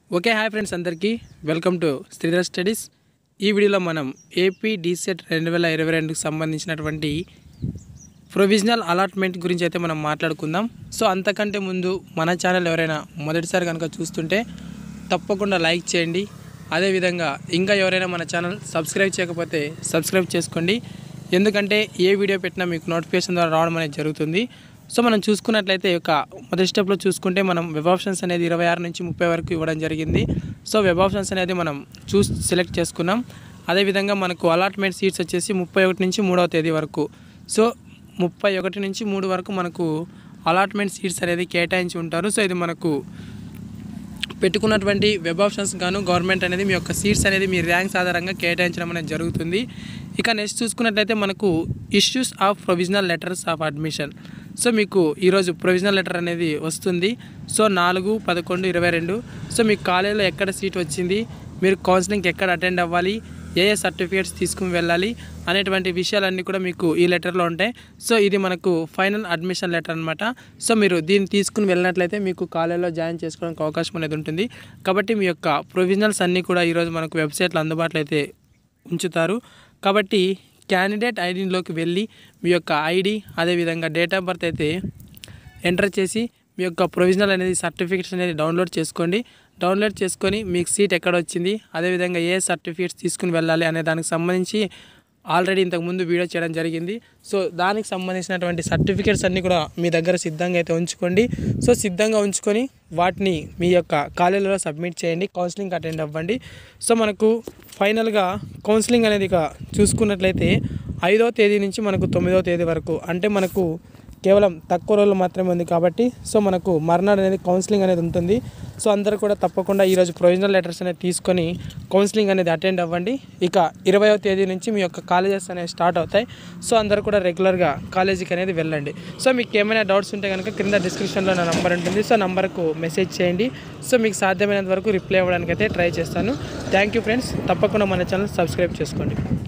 okay hi friends అందరికీ welcome to Sridhar studies ఈ వీడియోలో మనం ఏపీ డీసెట్ రెండు వేల ఇరవై రెండుకి సంబంధించినటువంటి ప్రొవిజనల్ అలాట్మెంట్ గురించి అయితే మనం మాట్లాడుకుందాం సో అంతకంటే ముందు మన ఛానల్ ఎవరైనా మొదటిసారి కనుక చూస్తుంటే తప్పకుండా లైక్ చేయండి అదేవిధంగా ఇంకా ఎవరైనా మన ఛానల్ సబ్స్క్రైబ్ చేయకపోతే సబ్స్క్రైబ్ చేసుకోండి ఎందుకంటే ఏ వీడియో పెట్టినా మీకు నోటిఫికేషన్ ద్వారా రావడం అనేది జరుగుతుంది సో మనం చూసుకున్నట్లయితే ఒక మొదటి స్టెప్లో చూసుకుంటే మనం వెబ్ ఆప్షన్స్ అనేది ఇరవై ఆరు నుంచి ముప్పై వరకు ఇవ్వడం జరిగింది సో వెబ్ ఆప్షన్స్ అనేది మనం చూస్ సెలెక్ట్ చేసుకున్నాం అదేవిధంగా మనకు అలాట్మెంట్ సీట్స్ వచ్చేసి ముప్పై ఒకటి నుంచి మూడవ తేదీ వరకు సో ముప్పై ఒకటి నుంచి మూడు వరకు మనకు అలాట్మెంట్ సీట్స్ అనేది కేటాయించి ఉంటారు సో ఇది మనకు పెట్టుకున్నటువంటి వెబ్ ఆప్షన్స్ గాను గవర్నమెంట్ అనేది మీ యొక్క సీట్స్ అనేది మీ ర్యాంక్స్ ఆధారంగా కేటాయించడం అనేది జరుగుతుంది ఇక నెక్స్ట్ చూసుకున్నట్లయితే మనకు issues of provisional letters of admission so మీకు ఈరోజు ప్రొవిజనల్ లెటర్ అనేది వస్తుంది సో నాలుగు పదకొండు ఇరవై రెండు సో మీ కాలేజీలో ఎక్కడ సీట్ వచ్చింది మీరు కౌన్సిలింగ్కి ఎక్కడ అటెండ్ అవ్వాలి ఏ ఏ సర్టిఫికేట్స్ తీసుకుని వెళ్ళాలి అనేటువంటి విషయాలన్నీ కూడా మీకు ఈ లెటర్లో ఉంటాయి సో ఇది మనకు ఫైనల్ అడ్మిషన్ లెటర్ అనమాట సో మీరు దీన్ని తీసుకుని వెళ్ళినట్లయితే మీకు కాలేజీలో జాయిన్ చేసుకోవడానికి అవకాశం అనేది ఉంటుంది కాబట్టి మీ యొక్క ప్రొవిజనల్స్ అన్నీ కూడా ఈరోజు మనకు వెబ్సైట్లో అందుబాటులో అయితే ఉంచుతారు కాబట్టి క్యాండిడేట్ ఐడిలోకి వెళ్ళి మీ యొక్క ఐడి అదేవిధంగా డేట్ ఆఫ్ బర్త్ అయితే ఎంటర్ చేసి మీ యొక్క ప్రొవిజనల్ అనేది సర్టిఫికేట్స్ అనేది డౌన్లోడ్ చేసుకోండి డౌన్లోడ్ చేసుకొని మీకు సీట్ ఎక్కడ వచ్చింది అదేవిధంగా ఏ సర్టిఫికేట్స్ తీసుకుని వెళ్ళాలి అనే దానికి సంబంధించి ఆల్రెడీ ఇంతకుముందు వీడియో చేయడం జరిగింది సో దానికి సంబంధించినటువంటి సర్టిఫికేట్స్ అన్నీ కూడా మీ దగ్గర సిద్ధంగా అయితే ఉంచుకోండి సో సిద్ధంగా ఉంచుకొని వాటిని మీ యొక్క కాలేజీలో సబ్మిట్ చేయండి కౌన్సిలింగ్ అటెండ్ అవ్వండి సో మనకు ఫైనల్గా కౌన్సిలింగ్ అనేది ఇక చూసుకున్నట్లయితే ఐదో తేదీ నుంచి మనకు తొమ్మిదో తేదీ వరకు అంటే మనకు కేవలం తక్కువ రోజులు మాత్రమే ఉంది కాబట్టి సో మనకు మర్నాడు అనేది కౌన్సిలింగ్ అనేది ఉంటుంది సో అందరూ కూడా తప్పకుండా ఈరోజు ప్రొవిజనల్ లెటర్స్ అనేది తీసుకొని కౌన్సిలింగ్ అనేది అటెండ్ అవ్వండి ఇక ఇరవయో తేదీ నుంచి మీ యొక్క కాలేజెస్ అనేవి స్టార్ట్ అవుతాయి సో అందరూ కూడా రెగ్యులర్గా కాలేజీకి అనేది వెళ్ళండి సో మీకు ఏమైనా డౌట్స్ ఉంటే కనుక కింద డిస్క్రిప్షన్లో నా నంబర్ ఉంటుంది సో నంబర్కు మెసేజ్ చేయండి సో మీకు సాధ్యమైనంత వరకు రిప్లై ఇవ్వడానికి అయితే ట్రై చేస్తాను థ్యాంక్ యూ ఫ్రెండ్స్ తప్పకుండా మన ఛానల్ సబ్స్క్రైబ్ చేసుకోండి